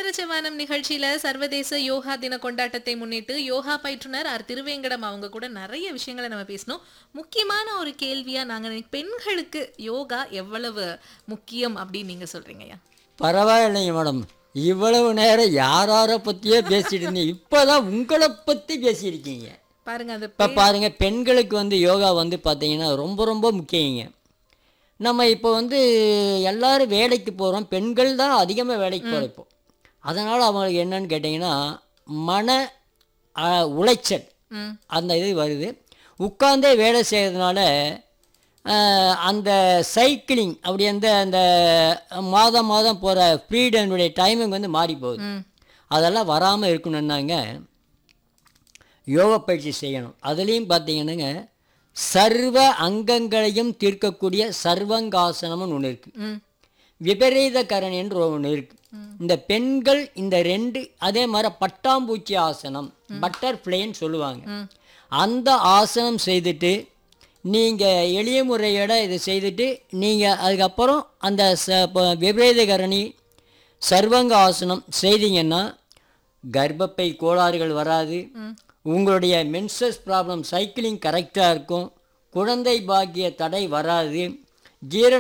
நினைச்ச வானம் நிகழ்ச்சியில சர்வதேச யோகா தின கொண்டாட்டத்தை முன்னிட்டு யோகா பயிற்றுனர் ஆர் திருவேங்கடம் அவங்க கூட நிறைய விஷயங்களை நம்ம பேசணும் முக்கியமான ஒரு கேள்வியா நாங்க நினை- பெண்களுக்கு யோகா எவ்வளவு முக்கியம் அப்படின்னு நீங்க சொல்றீங்கய்யா பரவாயில்லைங்க மேடம் இவ்வளவு நேரம் யாராரை பற்றியோ பேசிட்டு இருந்தீங்க இப்போ தான் உங்களை பற்றி பேசியிருக்கீங்க பாருங்க அது இப்போ பாருங்கள் பெண்களுக்கு வந்து யோகா வந்து பார்த்தீங்கன்னா ரொம்ப ரொம்ப முக்கியங்க நம்ம இப்போ வந்து எல்லாரும் வேலைக்கு போகிறோம் பெண்கள் தான் அதிகமாக வேலைக்கு போகிறோம் இப்போ அதனால் அவங்களுக்கு என்னன்னு கேட்டிங்கன்னா மன அ, உளைச்சல் ம் அந்த இது வருது உட்கார்ந்தே வேலை செய்கிறதுனால அஹ், அந்த சைக்கிளிங் அப்படி அந்த அந்த மாதம் மாதம் போகிற ஃப்ரீடனுடைய டைமிங் வந்து மாறி போகுது ம் அதெல்லாம் வராமல் இருக்கணுன்னாங்க யோகா பயிற்சி செய்யணும் அதுலேயும் பார்த்தீங்கன்னாங்க சர்வ அங்கங்களையும் தீர்க்கக்கூடிய சர்வங்காசனம்னு ஒன்று இருக்குது ம் விபரீத கரண் என்று ஒன்று இருக்கு இந்த பெண்கள் இந்த ரெண்டு அதே மாதிரி பட்டாம்பூச்சி ஆசனம் பட்டர்ஃப்ளைன்னு சொல்லுவாங்க அந்த ஆசனம் செய்துட்டு நீங்கள் எளிய முறையோட இதை செய்துட்டு நீங்கள் அதுக்கப்புறம் அந்த ச ப- விபரீத கரணி சர்வங்க ஆசனம் செய்தீங்கன்னா கர்ப்பப்பை கோளாறுகள் வராது உங்களுடைய மென்சஸ் ப்ராப்ளம் சைக்கிளிங் கரெக்டாக இருக்கும் குழந்தை பாக்கிய தடை வராது ஜீரண